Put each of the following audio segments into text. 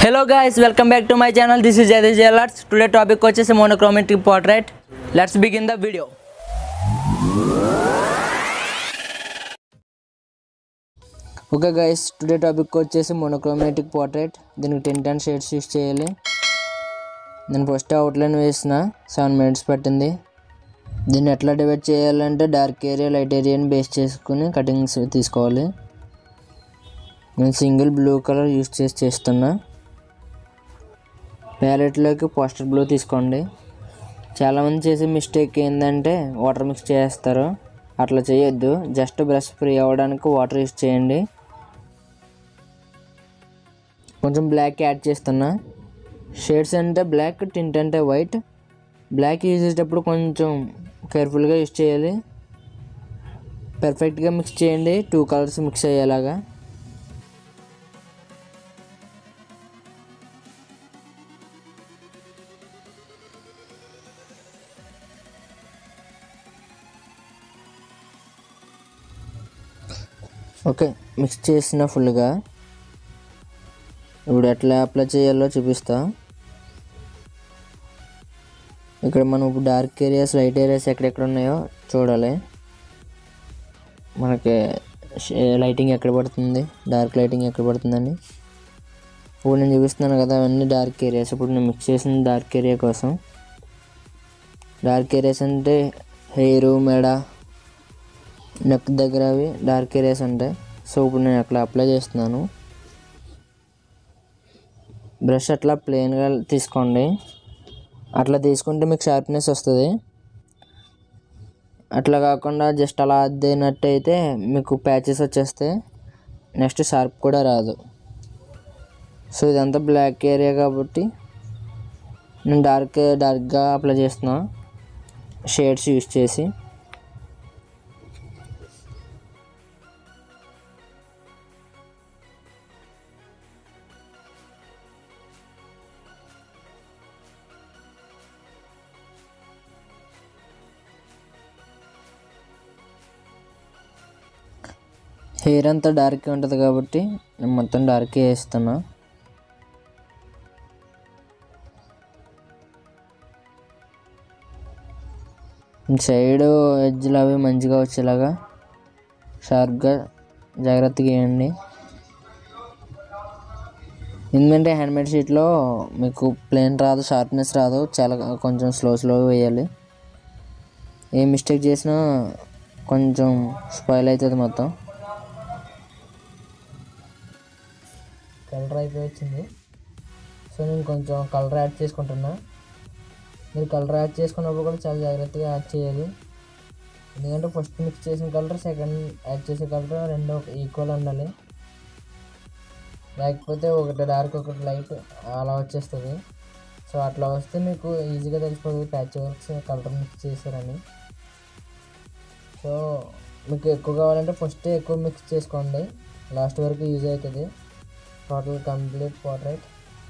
hello guys welcome back to my channel this is Jayadesh Jayalars today topic వచ్చేసి monochromatic portrait let's begin the video okay guys today topic వచ్చేసి monochromatic portrait దీనికి ten ten shades use చేయాలి నేను first outline వేసిన seven minutes పట్టింది దీన్ని ఎట్లా divide చేయాలంటే డార్క్ ఏరియా లైట్ ఏరియాని బేస్ చేసుకుని కటింగ్స్ తీసుకోవాలి నేను సింగిల్ బ్లూ కలర్ యూస్ చేసి చేస్తున్నా ప్యాలెట్లోకి పోస్టర్ బ్లూ తీసుకోండి చాలామంది చేసే మిస్టేక్ ఏంటంటే వాటర్ మిక్స్ చేస్తారు అట్లా చేయొద్దు జస్ట్ బ్రష్ ఫ్రీ అవ్వడానికి వాటర్ యూస్ చేయండి కొంచెం బ్లాక్ యాడ్ చేస్తున్నా షేడ్స్ అంటే బ్లాక్ టింట్ అంటే వైట్ బ్లాక్ యూజ్ చేసేటప్పుడు కొంచెం కేర్ఫుల్గా యూస్ చేయాలి పర్ఫెక్ట్గా మిక్స్ చేయండి టూ కలర్స్ మిక్స్ అయ్యేలాగా ఓకే మిక్స్ చేసిన ఫుల్గా ఇప్పుడు ఎట్లా అప్లై చేయాలో చూపిస్తా ఇక్కడ మనం ఇప్పుడు డార్క్ ఏరియాస్ లైట్ ఏరియాస్ ఎక్కడెక్కడ ఉన్నాయో చూడాలి మనకి లైటింగ్ ఎక్కడ పడుతుంది డార్క్ లైటింగ్ ఎక్కడ పడుతుందని ఇప్పుడు నేను చూపిస్తున్నాను కదా అవన్నీ డార్క్ ఏరియాస్ ఇప్పుడు నేను మిక్స్ చేసిన డార్క్ ఏరియా కోసం డార్క్ ఏరియాస్ అంటే హెయిర్ మెడ నెక్ దగ్గర అవి డార్క్ ఏరియాస్ ఉంటాయి సో ఇప్పుడు నేను అట్లా అప్లై చేస్తున్నాను బ్రష్ అట్లా ప్లెయిన్గా తీసుకోండి అట్లా తీసుకుంటే మీకు షార్ప్నెస్ వస్తుంది అట్లా కాకుండా జస్ట్ అలా అద్దినట్టు అయితే మీకు ప్యాచెస్ వచ్చేస్తాయి నెక్స్ట్ షార్ప్ కూడా రాదు సో ఇదంతా బ్లాక్ ఏరియా కాబట్టి నేను డార్క్ డార్క్గా అప్లై చేస్తున్నా షేడ్స్ యూస్ చేసి హెయిర్ అంతా డార్క్గా ఉంటుంది కాబట్టి నేను మొత్తం డార్క్ వేస్తున్నా సైడ్ ఎడ్జ్లు అవి మంచిగా వచ్చేలాగా షార్ప్గా జాగ్రత్తగా వేయండి ఎందుకంటే హ్యాండ్మేడ్ షీట్లో మీకు ప్లేన్ రాదు షార్ప్నెస్ రాదు చాలా కొంచెం స్లో స్లో వేయాలి ఏ మిస్టేక్ చేసినా కొంచెం స్పాయిల్ అవుతుంది మొత్తం కలర్ అయిపోయి వచ్చింది సో నేను కొంచెం కలర్ యాడ్ చేసుకుంటున్నా మీరు కలర్ యాడ్ చేసుకున్నప్పుడు కూడా చాలా జాగ్రత్తగా యాడ్ చేయాలి ఎందుకంటే ఫస్ట్ మిక్స్ చేసిన కలర్ సెకండ్ యాడ్ చేసే కలర్ రెండు ఈక్వల్ ఉండాలి లేకపోతే ఒకటి డార్క్ ఒకటి లైట్ అలా వచ్చేస్తుంది సో అట్లా వస్తే మీకు ఈజీగా తెలిసిపోతుంది ప్యాచ్ వర్క్స్ కలర్ మిక్స్ చేశారని సో మీకు ఎక్కువ కావాలంటే ఫస్ట్ ఎక్కువ మిక్స్ చేసుకోండి లాస్ట్ వరకు యూజ్ అవుతుంది టోటల్ కంప్లీట్ పోర్ట్రైట్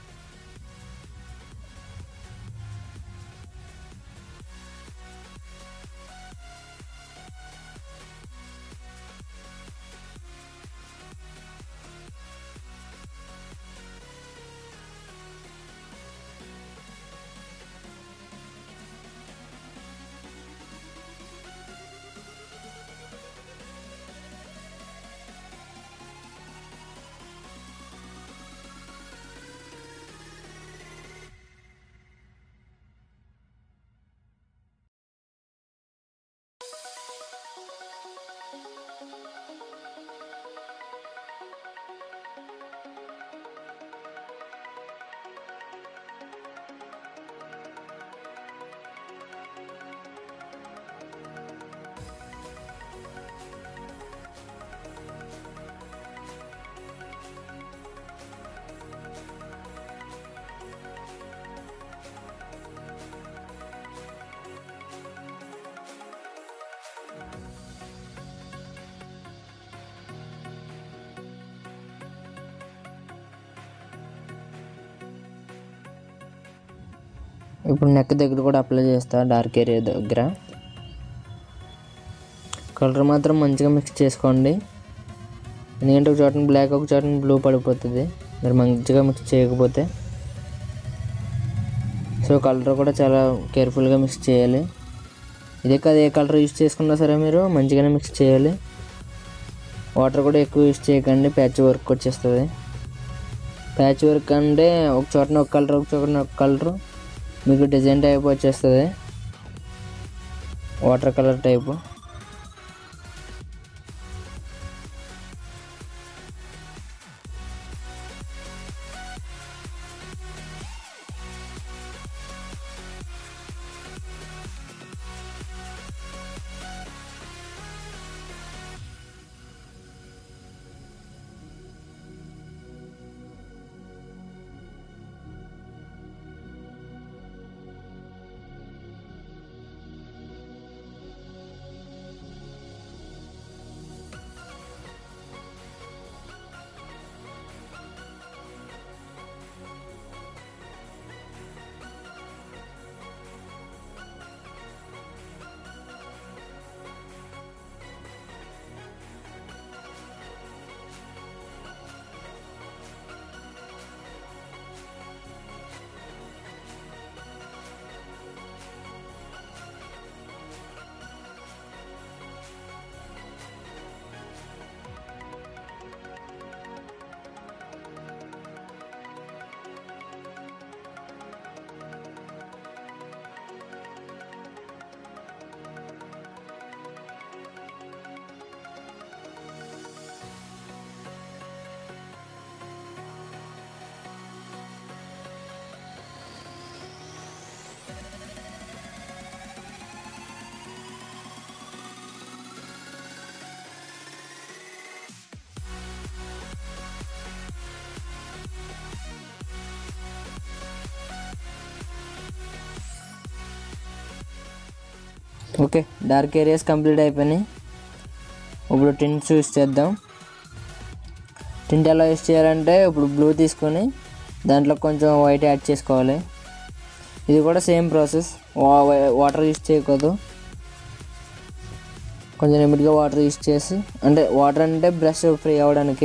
ఇప్పుడు నెక్ దగ్గర కూడా అప్లై చేస్తా డార్క్ ఏరియా దగ్గర కలర్ మాత్రం మంచిగా మిక్స్ చేసుకోండి ఎందుకంటే ఒక చోటన బ్లాక్ ఒక చోటన బ్లూ పడిపోతుంది మీరు మంచిగా మిక్స్ చేయకపోతే సో కలర్ కూడా చాలా కేర్ఫుల్గా మిక్స్ చేయాలి ఇదే కాదు ఏ కలర్ యూస్ చేసుకున్నా సరే మీరు మంచిగానే మిక్స్ చేయాలి వాటర్ కూడా ఎక్కువ యూస్ చేయకండి ప్యాచ్ వర్క్ వచ్చేస్తుంది ప్యాచ్ వర్క్ అంటే ఒక చోటన ఒక కలర్ ఒక చోటన ఒక కలర్ మీకు డిజైన్ టైప్ వచ్చేస్తుంది water colour type okay dark areas complete అయిపోయినాయి ఇప్పుడు టింట్స్ యూస్ చేద్దాం టింట్ ఎలా యూస్ చేయాలంటే ఇప్పుడు బ్లూ తీసుకొని దాంట్లో కొంచెం వైట్ యాడ్ చేసుకోవాలి ఇది కూడా సేమ్ ప్రాసెస్ వాటర్ యూస్ చేయకూడదు కొంచెం లిమిట్గా వాటర్ యూస్ చేసి అంటే వాటర్ అంటే బ్రష్ ఫ్రీ అవ్వడానికి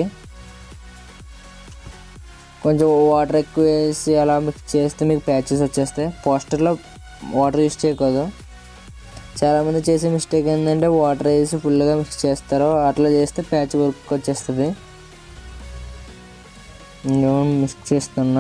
కొంచెం వాటర్ ఎక్కువ వేసి అలా మిక్స్ చేస్తే మీకు ప్యాచెస్ వచ్చేస్తాయి పోస్టర్లో వాటర్ యూస్ చేయకూడదు చాలామంది చేసే మిస్టేక్ ఏంటంటే వాటర్ వేసి ఫుల్గా మిక్స్ చేస్తారు అట్లా చేస్తే ప్యాచ్ వర్క్ వచ్చేస్తుంది నేను మిక్స్ చేస్తున్నా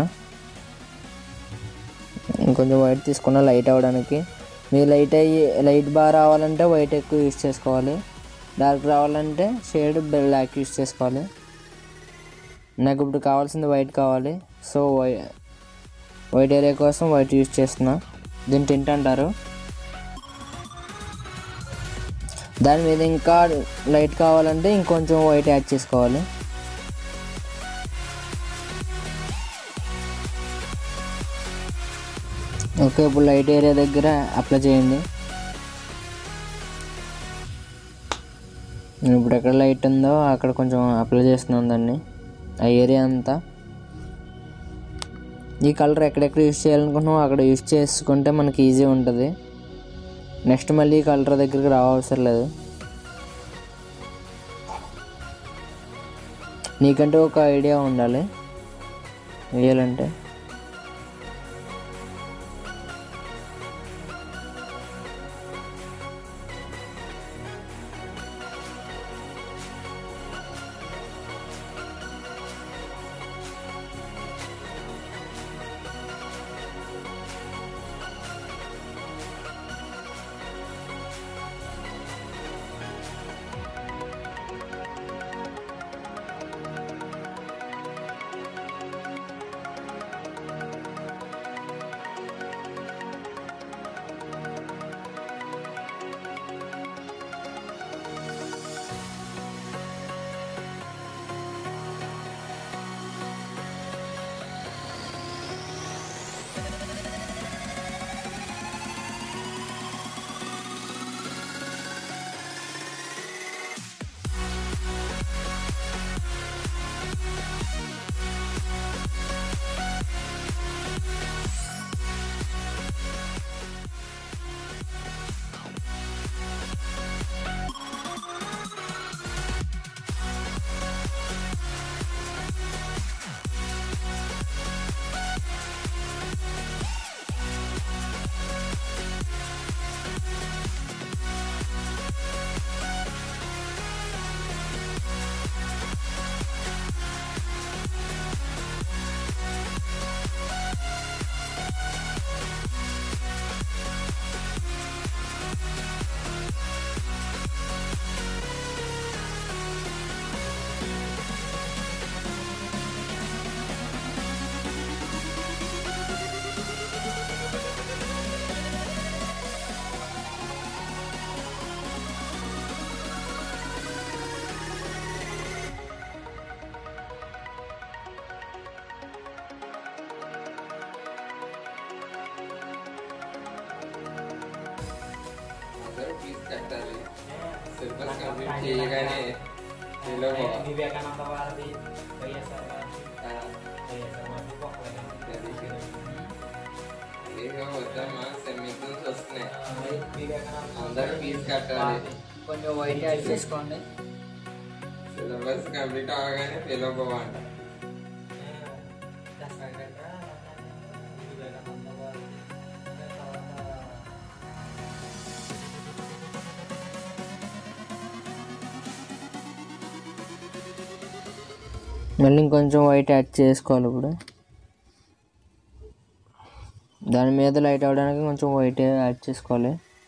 ఇంకొంచెం వైట్ తీసుకున్న లైట్ అవ్వడానికి మీరు లైట్ అయ్యి లైట్ బాగా రావాలంటే వైట్ ఎక్కువ యూస్ చేసుకోవాలి డార్క్ రావాలంటే షేడ్ బ్లాక్ యూస్ చేసుకోవాలి నాకు ఇప్పుడు కావాల్సింది వైట్ కావాలి సో వై వైట్ ఏరియా కోసం వైట్ యూస్ చేస్తున్నా దీన్ని టింట్ అంటారు దాని మీద ఇంకా లైట్ కావాలంటే ఇంకొంచెం వైట్ యాడ్ చేసుకోవాలి ఓకే ఇప్పుడు లైట్ ఏరియా దగ్గర అప్లై చేయండి నేను ఇప్పుడు ఎక్కడ లైట్ ఉందో అక్కడ కొంచెం అప్లై చేస్తున్నాను దాన్ని ఆ ఏరియా అంతా ఈ కలర్ ఎక్కడెక్కడ యూస్ చేయాలనుకుంటున్నామో అక్కడ యూస్ చేసుకుంటే మనకి ఈజీ ఉంటుంది నెక్స్ట్ మళ్ళీ ఈ కలర్ దగ్గరికి రావసరం లేదు నీకంటే ఒక ఐడియా ఉండాలి వేయాలంటే ఫీజు కట్టాలి సిలబస్ కంప్లీట్ చేయగానే ఫెయిల్ అవ్వాలి వివేకానంద వారిది వైఎస్ఆర్ వారిది ఆ, వైఎస్ఆర్ వారిది గొప్పగా ఏదో వద్దమ్మా సెమ్ ఎగ్జామ్స్ వస్తున్నాయి వివేకానంద అందరూ ఫీజు కట్టాలి కొంచెం వైట్ యాడ్ చేసుకోండి సిలబస్ కంప్లీట్ అవగానే ఫెయిల్ అవ్వాలంట వివేకానంద వారిది తర్వాత మళ్ళీ ఇంకొంచెం వైట్ యాడ్ చేసుకోవాలి ఇప్పుడు దాని మీద లైట్ అవ్వడానికి కొంచెం వైట్ యాడ్ చేసుకోవాలి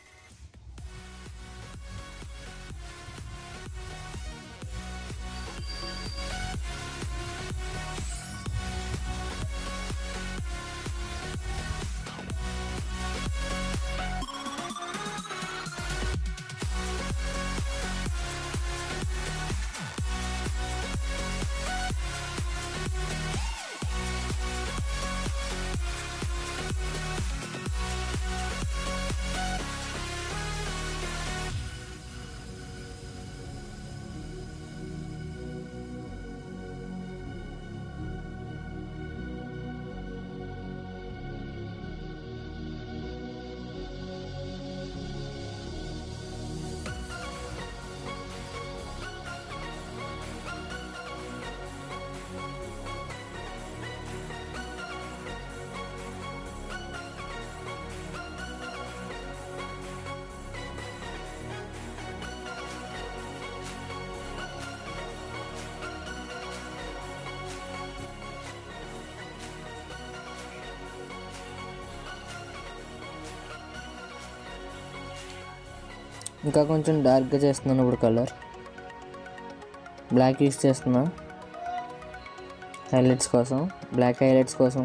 ఇంకా కొంచెం డార్క్గా చేస్తున్నాను ఇప్పుడు కలర్ బ్లాక్ యూస్ చేస్తున్నా హైలైట్స్ కోసం బ్లాక్ హైలైట్స్ కోసం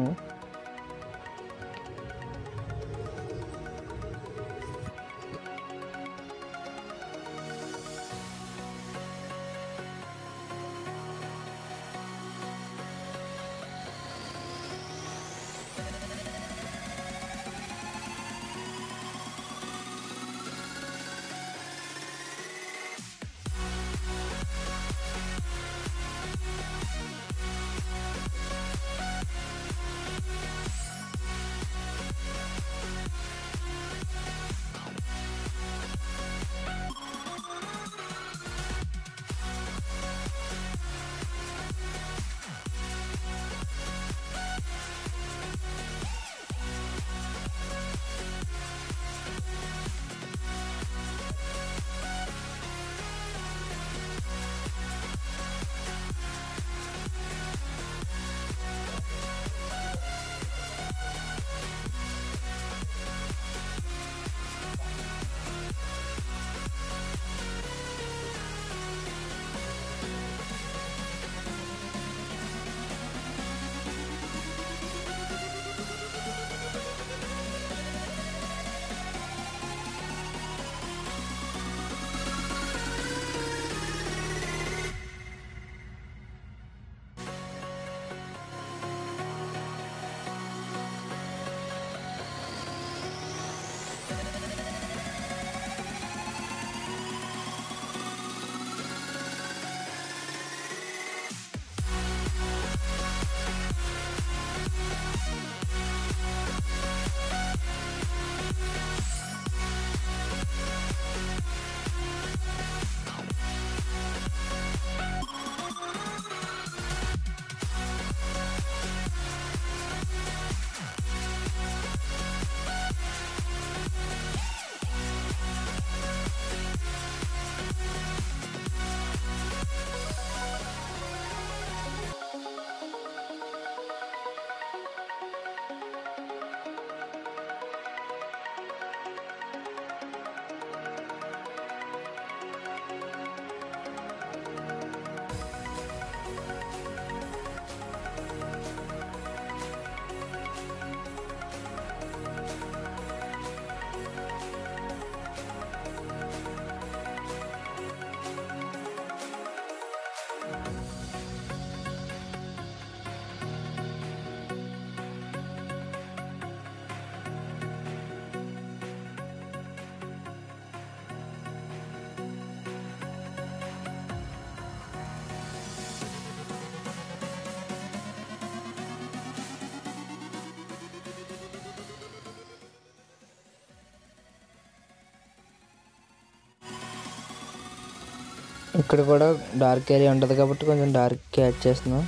ఇక్కడ కూడా డార్క్ ఏరియా ఉంటుంది కాబట్టి కొంచెం డార్క్ యాడ్ చేస్తున్నాం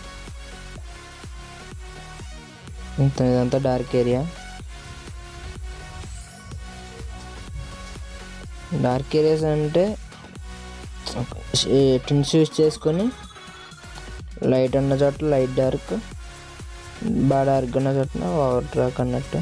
ఇంత ఇదంతా డార్క్ ఏరియా డార్క్ ఏరియాస్ అంటే టిన్స్ యూస్ చేసుకొని లైట్ ఉన్న చోట లైట్ డార్క్ బాగా డార్క్ ఉన్న చోట ఓవర్ డార్క్ అన్నట్టు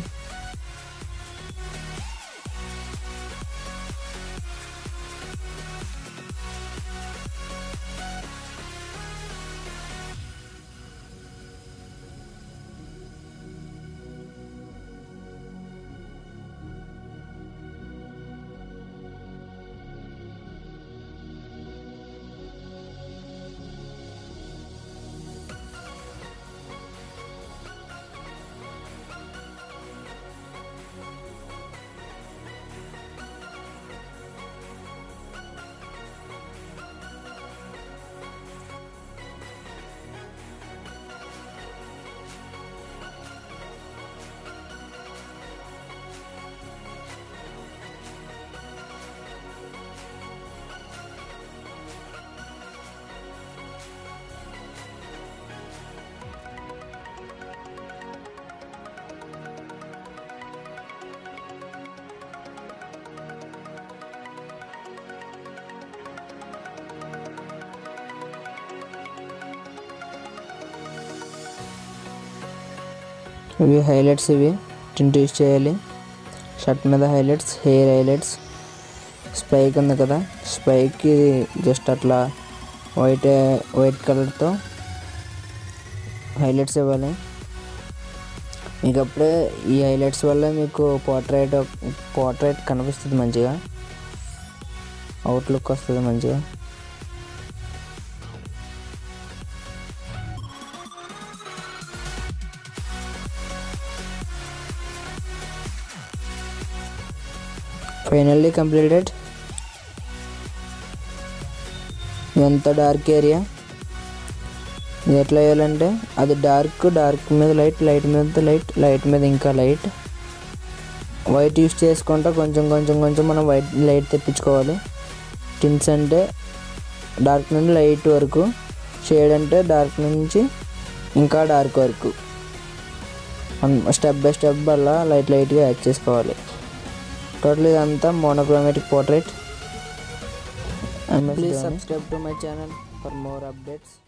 ఇవి హైలైట్స్ ఇవి టింట్ యూస్ చేయాలి షర్ట్ మీద హైలైట్స్ హెయిర్ హైలైట్స్ స్పైక్ ఉంది కదా స్పైక్కి జస్ట్ అట్లా వైట్ వైట్ కలర్తో హైలైట్స్ ఇవ్వాలి మీకు అప్పుడే ఈ హైలైట్స్ వల్ల మీకు పోర్ట్రైట్ పోర్ట్రైట్ కనిపిస్తుంది మంచిగా అవుట్లుక్ వస్తుంది మంచిగా ఫైనల్లీ కంప్లీటెడ్ ఎంత డార్క్ ఏరియా ఇది ఎట్లా వేయాలంటే అది డార్క్ డార్క్ మీద లైట్ లైట్ మీద లైట్ లైట్ మీద ఇంకా లైట్ వైట్ యూస్ చేసుకుంటా కొంచెం కొంచెం కొంచెం మనం వైట్ లైట్ తెప్పించుకోవాలి టిన్స్ అంటే డార్క్ నుండి లైట్ వరకు షేడ్ అంటే డార్క్ నుంచి ఇంకా డార్క్ వరకు స్టెప్ బై స్టెప్ అలా లైట్ లైట్గా యాడ్ చేసుకోవాలి టోటల్ ఇదంతా monochromatic portrait please subscribe to my channel for more updates